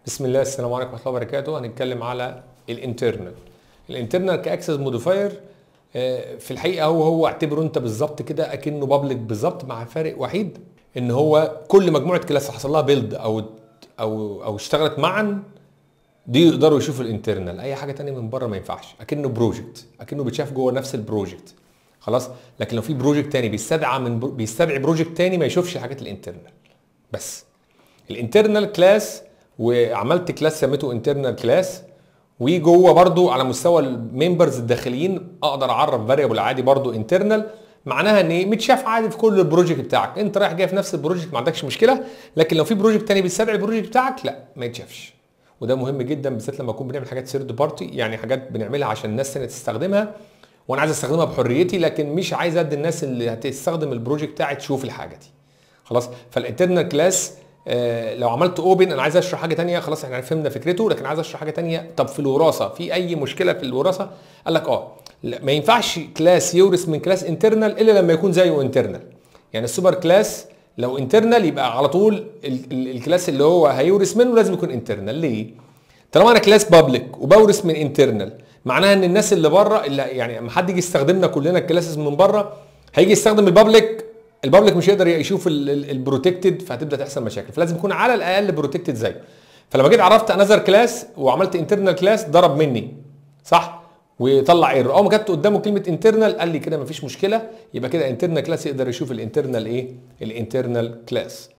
بسم الله السلام عليكم ورحمه الله وبركاته هنتكلم على الانترنال الانترنال كاكسس موديفاير في الحقيقه هو هو اعتبره انت بالظبط كده اكنه بابليك بالظبط مع فارق وحيد ان هو كل مجموعه كلاس حصل لها بيلد او او او اشتغلت معا دي يقدروا يشوفوا الانترنال اي حاجه تانية من بره ما ينفعش اكنه بروجكت اكنه بيتشاف جوه نفس البروجكت خلاص لكن لو في بروجكت تاني بيستدعى من برو... بيستدعي بروجكت تاني ما يشوفش الحاجات الانترنال بس الانترنال كلاس وعملت كلاس سميته انترنال كلاس وجوه برضو على مستوى الممبرز الداخليين اقدر اعرف فاريبل عادي برضو انترنال معناها ان ايه متشاف عادي في كل البروجكت بتاعك انت رايح جاي في نفس البروجكت ما عندكش مشكله لكن لو في بروجكت تاني بيستدعي البروجكت بتاعك لا ما يتشافش وده مهم جدا بالذات لما نكون بنعمل حاجات سيرد بارتي يعني حاجات بنعملها عشان الناس تانية تستخدمها وانا عايز استخدمها بحريتي لكن مش عايز ادي الناس اللي هتستخدم البروجكت بتاعي تشوف الحاجه دي خلاص فالانترنال كلاس آه لو عملت اوبن انا عايز اشرح حاجه تانية خلاص احنا فهمنا فكرته لكن عايز اشرح حاجه تانية طب في الوراثه في اي مشكله في الوراثه قال لك اه ما ينفعش كلاس يورث من كلاس انترنال الا لما يكون زيه انترنال يعني السوبر كلاس لو انترنال يبقى على طول ال ال الكلاس اللي هو هيورث منه لازم يكون انترنال ليه طالما انا كلاس بابليك وبورث من انترنال معناها ان الناس اللي بره اللي يعني لما حد يجي يستخدمنا كلنا الكلاسز من بره هيجي يستخدم البابليك البابليك مش هيقدر يشوف البروتكتد فهتبدا تحصل مشاكل فلازم يكون على الاقل بروتكتد زيه فلما جيت عرفت انذر كلاس وعملت انترنال كلاس ضرب مني صح وطلع ايرور اول ما جت قدامه كلمه انترنال قال لي كده مفيش مشكله يبقى كده انترنال كلاس يقدر يشوف الانترنال ايه الانترنال كلاس